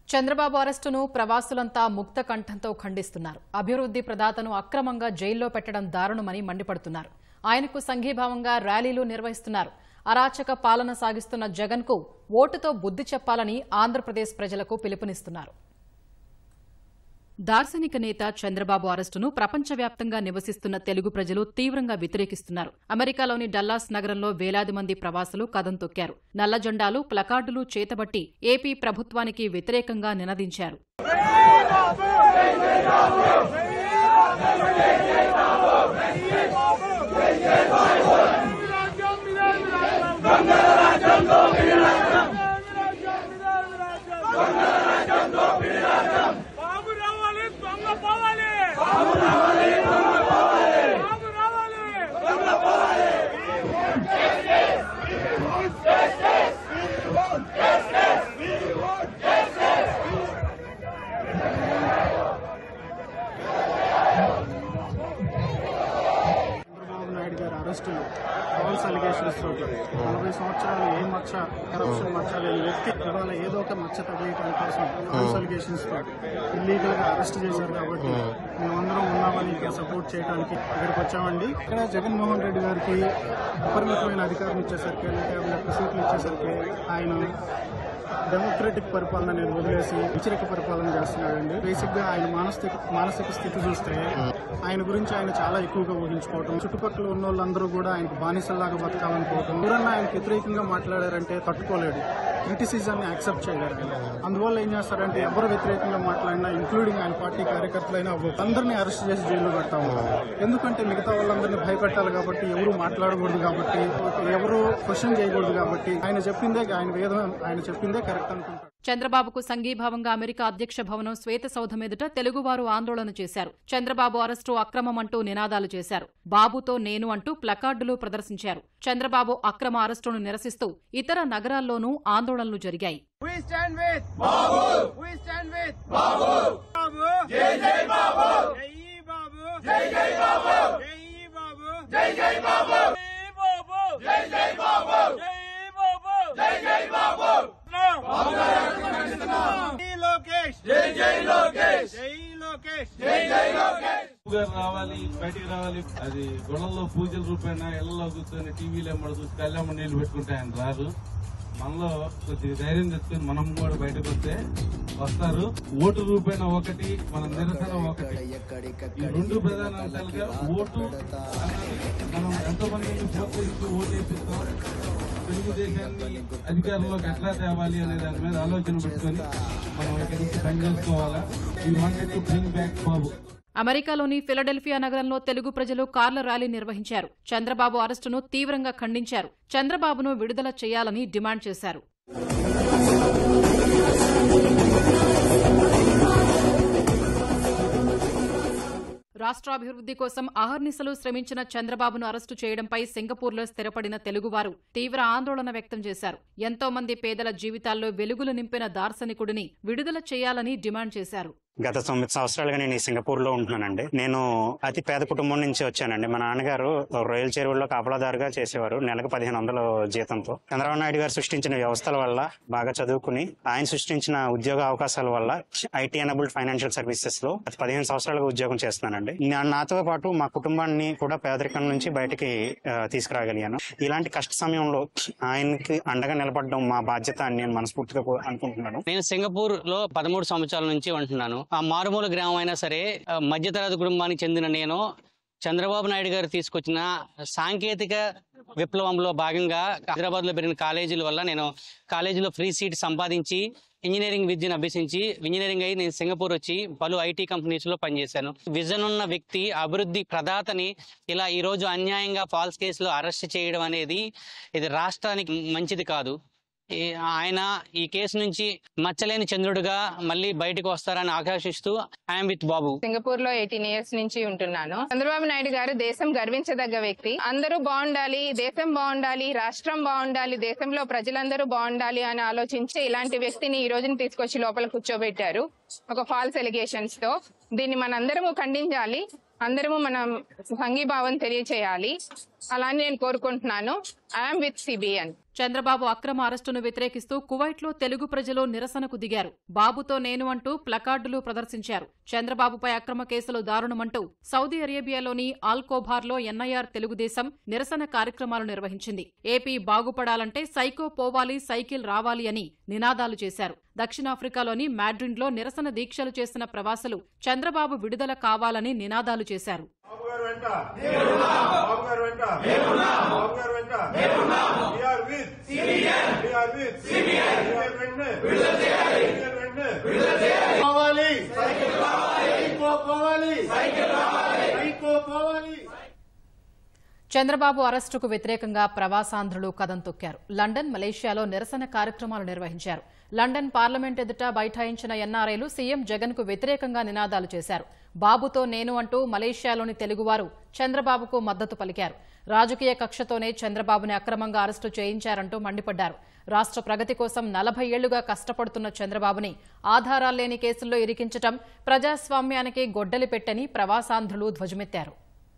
చంద్రబాబు అరెస్టును ప్రవాసులంతా ముక్త కంఠంతో ఖండిస్తున్నారు అభివృద్ధి ప్రదాతను అక్రమంగా జైల్లో పెట్టడం దారుణమని మండిపడుతున్నారు ఆయనకు సంఘీభావంగా ర్యాలీలు నిర్వహిస్తున్నారు అరాచక పాలన సాగిస్తున్న జగన్కు ఓటుతో బుద్ధి చెప్పాలని ఆంధ్రప్రదేశ్ ప్రజలకు పిలుపునిస్తున్నారు దార్శనిక నేత చంద్రబాబు అరెస్టును ప్రపంచవ్యాప్తంగా నివసిస్తున్న తెలుగు ప్రజలు తీవ్రంగా వ్యతిరేకిస్తున్నారు అమెరికాలోని డల్లాస్ నగరంలో వేలాది మంది ప్రవాసులు కదం తొక్కారు నల్ల జెండాలు ప్లకార్డులు చేతబట్టి ఏపీ ప్రభుత్వానికి వ్యతిరేకంగా నినదించారు బాబు రావాలి దొంగ పోవాలి బాబు రావాలి దొంగ పోవాలి బాబు రావాలి దొంగ పోవాలి చంద్రబాబు నాయుడు గారి అరెస్టులు ఫాల్స్ అలిగేషన్స్ తోటి నలభై సంవత్సరాలు ఏ మచ్చ కరప్షన్ మచ్చ లేని వ్యక్తి ఇవాళ ఏదో ఒక మచ్చ తగిలియటం కోసం ఫాల్స్ అలిగేషన్స్ తో ఇల్లీగల్ గా అరెస్ట్ చేశారు కాబట్టి మేమందరం ఉన్నామని సపోర్ట్ చేయడానికి ఇక్కడికి వచ్చామండి ఇక్కడ జగన్మోహన్ రెడ్డి గారికి అపరిమితమైన అధికారం ఇచ్చేసరికి లేక యాభై ఒక్క సీట్లు ఇచ్చేసరికి ఆయన డెమోక్రటిక్ పరిపాలన అనేది వదిలేసి వ్యతిరేక పరిపాలన చేస్తున్నాడండి బేసిక్ గా ఆయన మానసిక మానసిక స్థితి చూస్తే ఆయన గురించి ఆయన చాలా ఎక్కువగా ఊహించుకోవటం చుట్టుపక్కల ఉన్న వాళ్ళందరూ కూడా ఆయనకు బానిసల్లాగా బతకాలనుకోవటం ఎవరన్నా ఆయనకు వ్యతిరేకంగా మాట్లాడారంటే తట్టుకోలేడు క్రిటిసిజం ని యాక్సెప్ట్ చేయలేరు ఆయన. అందువల్ల ఏం చేస్తారంటే ఎవరు వ్యతిరేకంగా మాట్లాడినా ఇంక్లూడింగ్ ఆయన పార్టీ కార్యకర్తలైనా అందరినీ అరెస్ట్ చేసి జైల్లో పెడతా ఉంటారు ఎందుకంటే మిగతా వాళ్ళందరినీ భయపెట్టాలి కాబట్టి ఎవరు మాట్లాడకూడదు కాబట్టి ఎవరు క్వశ్చన్ చేయకూడదు కాబట్టి ఆయన చెప్పిందే ఆయన వేదం ఆయన చెప్పిందే కరెక్ట్ అనుకుంటారు చంద్రబాబుకు సంఘీభావంగా అమెరికా అధ్యక్ష భవనం శ్వేత సౌధం ఎదుట తెలుగువారు ఆందోళన చేశారు చంద్రబాబు అరెస్టు అక్రమమంటూ నినాదాలు చేశారు బాబుతో నేను అంటూ ప్లకార్డులు ప్రదర్శించారు చంద్రబాబు అక్రమ అరెస్టును నిరసిస్తూ ఇతర నగరాల్లోనూ ఆందోళనలు జరిగాయి We stand with Babu. We stand with Babu. Babu. Jai Jai Babu. Jai Babu. Jai Jai Babu. Jai Babu. Jai Jai Babu. Jai Babu. Jai Jai Babu. Jai Babu. Jai Jai Babu. జై లోకేష్ జై జై లోకేష్ జై లోకేష్ జై జై లోకేష్ గారు రావాలి బయటికి రావాలి అది గుణంలో పూజల రూపేణ ఇళ్లలో కూర్చొని టీవీలో ఎమ్మడ చూసి కళ్యాణ నీళ్లు పెట్టుకుంటే ఆయన రారు మనలో కొద్దిగా ధైర్యం తెచ్చుకొని మనం కూడా బయటకు వస్తే వస్తారు ఓటు రూపేణ ఒకటి మన నిరసన ఒకటి ఈ రెండు ప్రధాన అంశాలుగా ఓటు అన్నది మనం ఎంతమందిని ప్రోత్సహిస్తూ ఓటు వేపిస్తాం తెలుగుదేశాన్ని అధికారంలోకి ఎట్లా తేవాలి అనే దాని మీద ఆలోచన పెట్టుకొని మనం ఇక్కడి నుంచి పనిచేసుకోవాలా ఈ wanted to bring back Babu అమెరికాలోని ఫిలడెల్ఫియా నగరంలో తెలుగు ప్రజలు కార్ల ర్యాలీ నిర్వహించారు చంద్రబాబు అరెస్టును తీవ్రంగా ఖండించారు చంద్రబాబును విడుదల చేయాలని డిమాండ్ చేశారు రాష్ట్రాభివృద్ధి కోసం అహర్నిశలు శ్రమించిన చంద్రబాబును అరెస్టు చేయడంపై సింగపూర్లో స్థిరపడిన తెలుగువారు తీవ్ర ఆందోళన వ్యక్తం చేశారు ఎంతో మంది పేదల జీవితాల్లో వెలుగులు నింపిన దార్శనికుడిని విడుదల చేయాలని డిమాండ్ చేశారు గత తొమ్మిది సంవత్సరాలుగా నేను ఈ సింగపూర్ లో ఉంటున్నానండి నేను అతి పేద కుటుంబం నుంచి వచ్చానండి మా నాన్నగారు రొయ్యల చెరువుల్లో కాపలాదారుగా చేసేవారు నెలకు పదిహేను వందల జీతంతో చంద్రబాబు నాయుడు గారు సృష్టించిన వ్యవస్థల వల్ల బాగా చదువుకుని ఆయన సృష్టించిన ఉద్యోగ అవకాశాల వల్ల ఐటీ ఎనబుల్డ్ ఫైనాన్షియల్ సర్వీసెస్ లో గత పదిహేను సంవత్సరాలుగా ఉద్యోగం చేస్తున్నానండి నా- నాతో పాటు మా కుటుంబాన్ని కూడా పేదరికం నుంచి బయటికి ఆ, తీసుకురాగలిగాను ఇలాంటి కష్ట సమయంలో ఆయనకి అండగా నిలబడడం మా బాధ్యత అని నేను మనస్ఫూర్తిగా కో- అనుకుంటున్నాను నేను సింగపూర్ లో పదమూడు సంవత్సరాల నుంచి ఉంటున్నాను ఆ మారుమూల గ్రామం అయినా సరే ఆ, మధ్యతరగతి కుటుంబానికి చెందిన నేను చంద్రబాబు నాయుడు గారు తీసుకొచ్చిన సాంకేతిక విప్లవంలో భాగంగా హైదరాబాద్ లో పెరిగిన కాలేజీల వల్ల నేను కాలేజీలో ఫ్రీ సీట్ సంపాదించి ఇంజనీరింగ్ విద్యను అభ్యసించి ఇంజనీరింగ్ అయి నేను సింగపూర్ వచ్చి పలు ఐటీ కంపెనీస్ లో పనిచేశాను విజన్ ఉన్న వ్యక్తి అభివృద్ధి ప్రదాతని ఇలా ఈ రోజు అన్యాయంగా ఫాల్స్ కేసులో అరెస్ట్ చేయడం అనేది ఇది రాష్ట్రానికి మంచిది కాదు ఈ- ఆయన ఈ కేసు నుంచి మచ్చలేని చంద్రుడుగా మళ్ళీ బయటకు వస్తారని ఆకాశిస్తూ ఐఎమ్ విత్ బాబు సింగపూర్ లో ఎయిటీన్ ఇయర్స్ నుంచి ఉంటున్నాను చంద్రబాబు నాయుడు గారు దేశం గర్వించదగ్గ వ్యక్తి అందరూ బాగుండాలి దేశం బాగుండాలి రాష్ట్రం బాగుండాలి దేశంలో ప్రజలందరూ బాగుండాలి అని ఆలోచించి ఇలాంటి వ్యక్తిని ఈ రోజున తీసుకొచ్చి లోపల కూర్చోబెట్టారు ఒక ఫాల్స్ ఎలిగేషన్స్ తో దీన్ని మనందరము ఖండించాలి అందరము మనం సంఘీభావం తెలియచేయాలి అలా అని నేను కోరుకుంటున్నాను ఐఎమ్ విత్ సిబిఎన్ చంద్రబాబు అక్రమ అరెస్టును వ్యతిరేకిస్తూ కువైట్లో తెలుగు ప్రజలు నిరసనకు దిగారు బాబుతో నేను అంటూ ప్లకార్డులు ప్రదర్శించారు చంద్రబాబుపై అక్రమ కేసులు దారుణమంటూ సౌదీ అరేబియాలోని ఆల్కోబార్లో ఎన్ఐఆర్ తెలుగుదేశం నిరసన కార్యక్రమాలు నిర్వహించింది ఏపీ బాగుపడాలంటే సైకో పోవాలి సైకిల్ రావాలి అని నినాదాలు చేశారు దక్షిణాఫ్రికాలోని మాడ్రిడ్లో నిరసన దీక్షలు చేసిన ప్రవాసులు చంద్రబాబు విడుదల కావాలని నినాదాలు చేశారు బాబు గారు వెంట బాబు గారు వెంట బాబు గారు వెంట we're with we're with we're వెంటనే వీఆర్ వెంటనే పోవాలి సైకో పోవాలి సైకో పోవాలి చంద్రబాబు అరెస్టుకు వ్యతిరేకంగా ప్రవాసాంధ్రులు కదం తొక్కారు లండన్ మలేషియాలో నిరసన కార్యక్రమాలు నిర్వహించారు లండన్ పార్లమెంట్ ఎదుట బైఠాయించిన ఎన్ఆర్ఐలు సీఎం జగన్ కు వ్యతిరేకంగా నినాదాలు చేశారు బాబుతో నేను అంటూ మలేషియాలోని తెలుగువారు చంద్రబాబుకు మద్దతు పలికారు రాజకీయ కక్షతోనే చంద్రబాబుని అక్రమంగా అరెస్టు చేయించారంటూ మండిపడ్డారు రాష్ట్ర ప్రగతి కోసం నలభై ఏళ్లుగా కష్టపడుతున్న చంద్రబాబుని ఆధారాల్లేని కేసుల్లో ఇరికించటం ప్రజాస్వామ్యానికి గొడ్డలి పెట్టని ప్రవాసాంధ్రులు ధ్వజమెత్తారు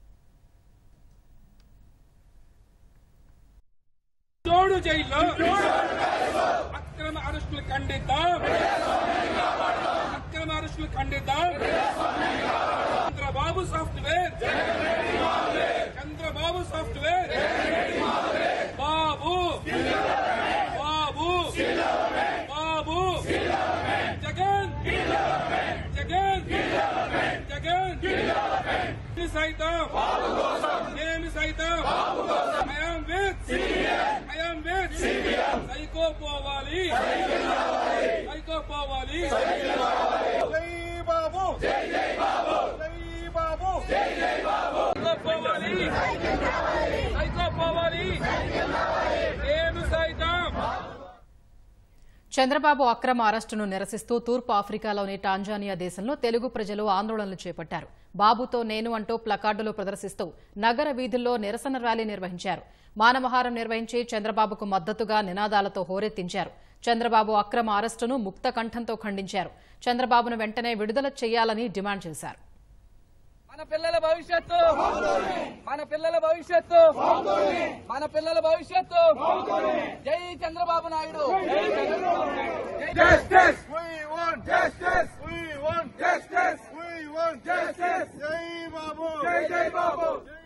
జోడు జైల్లో అక్రమ అరెస్టులు ఖండిద్దాం అక్రమ అరెస్టులు ఖండిద్దాం చంద్రబాబు సాఫ్ట్వేర్ చంద్రబాబు సాఫ్ట్వేర్ బాబు బాబు బాబు జగన్ జగన్ జగన్ నేను సైతం నేను సైతం I'm with I'm with psycho పోవాలి సైకో పోవాలి జై బాబు జై జై బాబు జై బాబు సైకో పోవాలి సైకో పోవాలి నేను సైతం చంద్రబాబు అక్రమ అరెస్టును నిరసిస్తూ తూర్పు ఆఫ్రికాలోని టాంజానియా దేశంలో తెలుగు ప్రజలు ఆందోళనలు చేపట్టారు బాబుతో నేను అంటూ ప్లకార్డులు ప్రదర్శిస్తూ నగర వీధుల్లో నిరసన ర్యాలీ నిర్వహించారు మానవహారం నిర్వహించి చంద్రబాబుకు మద్దతుగా నినాదాలతో హోరెత్తించారు చంద్రబాబు అక్రమ అరెస్టును ముక్త కంఠంతో ఖండించారు చంద్రబాబును వెంటనే విడుదల చేయాలని డిమాండ్ చేశారు మన పిల్లల భవిష్యత్తు మన పిల్లల భవిష్యత్తు మన పిల్లల భవిష్యత్తు జై Chandrababu Naidu Justice! We want justice! We want justice! We want justice! Jai Babu! Jai Jai Babu! Jai